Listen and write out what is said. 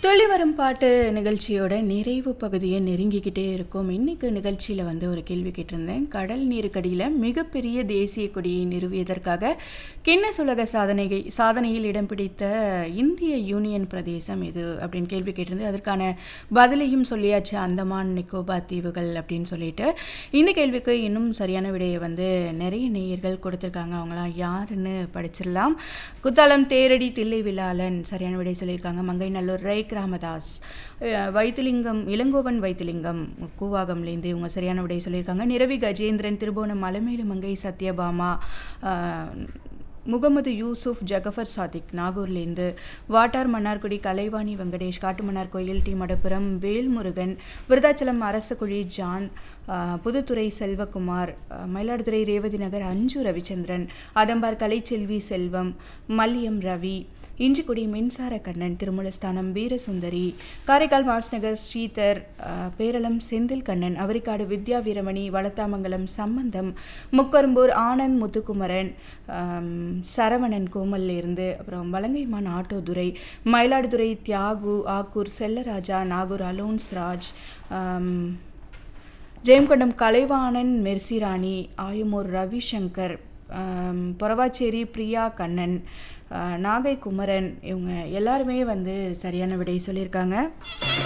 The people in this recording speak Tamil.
துள்ளி வரும் பாட்டு நிகழ்ச்சியோட நிறைவு பகுதியை நெருங்கிக்கிட்டே இருக்கும் இன்னைக்கு நிகழ்ச்சியில் வந்து ஒரு கேள்வி கேட்டிருந்தேன் கடல் நீருக்கடியில் மிகப்பெரிய தேசிய கொடியை நிறுவியதற்காக கின்னஸ் உலக சாதனை சாதனையில் இடம் பிடித்த இந்திய யூனியன் பிரதேசம் இது அப்படின்னு கேள்வி கேட்டிருந்தேன் அதற்கான பதிலையும் சொல்லியாச்சு அந்தமான் நிக்கோபார் தீவுகள் அப்படின்னு சொல்லிட்டு இந்த கேள்விக்கு இன்னும் சரியான விடையை வந்து நிறைய நேயர்கள் கொடுத்துருக்காங்க அவங்களாம் யாருன்னு படிச்சிடலாம் குத்தாலம் தேரடி தில்லை விழாலன் சரியான விடை சொல்லியிருக்காங்க மங்கைநல்லூர் ரை ராமதாஸ் அஹ் வைத்திலிங்கம் இளங்கோவன் வைத்திலிங்கம் கூவாகம்லேருந்து இவங்க சரியான விடை சொல்லியிருக்காங்க நிரவி கஜேந்திரன் திருபுவனம் மலமேலு மங்கை சத்யபாமா அஹ், முகமது யூசுப் ஜகஃபர் சாதிக் நாகூர்லேருந்து வாட்டார் மன்னார்குடி கலைவாணி வெங்கடேஷ் காட்டுமன்னார் கோயில் டி மடப்புரம் வேல்முருகன் விருதாச்சலம் அரசகுழி ஜான் அஹ், புதுத்துறை செல்வகுமார் அஹ், மயிலாடுதுறை ரேவதி நகர் அஞ்சு ரவிச்சந்திரன் அதம்பார் கலைச்செல்வி செல்வம் மல்லியம் ரவி இஞ்சிக்குடி மின்சார கண்ணன் திருமூலஸ்தானம் வீரசுந்தரி காரைக்கால் மாஸ்நகர் ஸ்ரீதர் அஹ், பேரளம் செந்தில் கண்ணன் அவரிக்காடு வித்யா வீரமணி வளத்தாமங்கலம் சம்பந்தம் முக்கரும்பூர் ஆனந்த் முத்துக்குமரன் ஆம், சரவணன் கோமல்ல இருந்து அப்புறம் வலங்கைமான் ஆட்டோதுரை மயிலாடுதுறை தியாகு ஆக்கூர் செல்லராஜா நாகூர் அலோன்ஸ் ராஜ் ஆம், ஜெயம்கொண்டம் கலைவாணன் மெர்சிராணி ஆயுமூர் ரவிசங்கர் ஆம், பொறவாச்சேரி பிரியா கண்ணன் ஆ, நாகை குமரன் இவங்க எல்லாருமே வந்து சரியான விடை சொல்லியிருக்காங்க